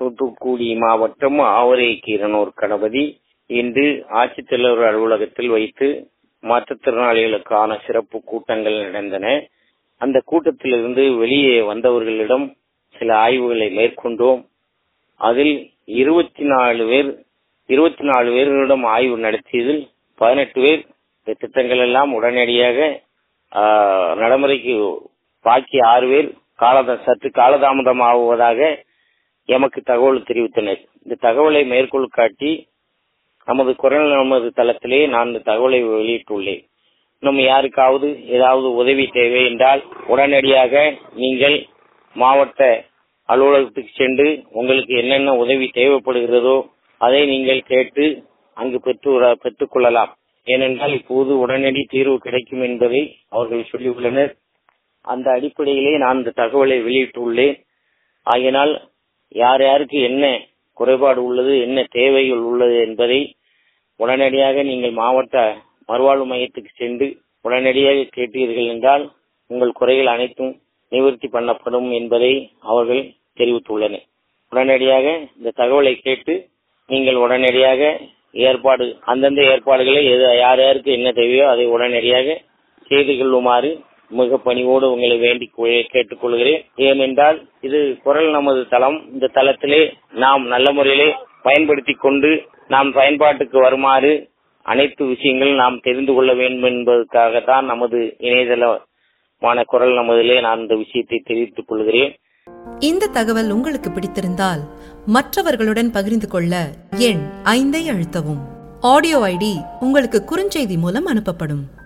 தூத்துக்குடி மாவட்டம் ஆவரை கீரனூர் கணபதி இன்று ஆட்சித்தலைவர் அலுவலகத்தில் வைத்து மாற்றுத்திறனாளிகளுக்கான சிறப்பு கூட்டங்கள் நடந்தன அந்த கூட்டத்திலிருந்து வெளியே வந்தவர்களிடம் சில ஆய்வுகளை மேற்கொண்டோம் அதில் இருபத்தி நாலு பேர் இருபத்தி நாலு பேர்களிடம் ஆய்வு நடத்தியதில் பதினெட்டு பேர் இந்த திட்டங்கள் எல்லாம் உடனடியாக ஆஹ், நடைமுறைக்கு பாக்கி ஆறு பேர் காலத சற்று காலதாமதம் ஆகுவதாக எமக்கு தகவல் தெரிவித்தனர் இந்த தகவலை மேற்கோள் காட்டி நமது குரல் நமது தளத்திலே நான் இந்த தகவலை வெளியிட்டுள்ளேன் இன்னும் யாருக்காவது ஏதாவது உதவி தேவை என்றால் உடனடியாக நீங்கள் மாவட்ட அலுவலகத்துக்கு சென்று உங்களுக்கு என்னென்ன உதவி தேவைப்படுகிறதோ அதை நீங்கள் கேட்டு அங்கு பெற்று பெற்றுக் கொள்ளலாம் ஏனென்றால் இப்போது உடனடி தீர்வு கிடைக்கும் என்பதை அவர்கள் சொல்லியுள்ளனர் அந்த அடிப்படையிலே நான் இந்த தகவலை வெளியிட்டுள்ளேன் ஆகையினால் யார் யாருக்கு என்ன குறைபாடு உள்ளது என்ன தேவைகள் உள்ளது என்பதை உடனடியாக நீங்கள் மாவட்ட மறுவாழ்வு மையத்துக்கு சென்று உடனடியாக கேட்டீர்கள் என்றால் உங்கள் குறைகள் அனைத்தும் நிவர்த்தி பண்ணப்படும் என்பதை அவர்கள் தெரிவித்துள்ளனர் உடனடியாக இந்த தகவலை கேட்டு நீங்கள் உடனடியாக ஏற்பாடு அந்தந்த ஏற்பாடுகளை எது யார் யாருக்கு என்ன தேவையோ அதை உடனடியாக செய்து கொள்ளுமாறு மிக பணிவோடு உங்களை வேண்டி கேட்டுக்கொள்கிறேன் ஏனென்றால் இது குரல் நமது தளம் இந்த தளத்திலே நாம் நல்ல முறையிலே பயன்படுத்தி கொண்டு நாம் பயன்பாட்டுக்கு வருமாறு அனைத்து விஷயங்களும் நாம் தெரிந்து கொள்ள வேண்டும் என்பதற்காகத்தான் நமது இணையதளமான குரல் நமதிலே நான் இந்த விஷயத்தை தெரிவித்துக் கொள்கிறேன் இந்த தகவல் உங்களுக்கு பிடித்திருந்தால் மற்றவர்களுடன் பகிர்ந்து கொள்ள எண் ஐந்தை அழுத்தவும் ஆடியோ ஐடி உங்களுக்கு குறுஞ்செய்தி மூலம் அனுப்பப்படும்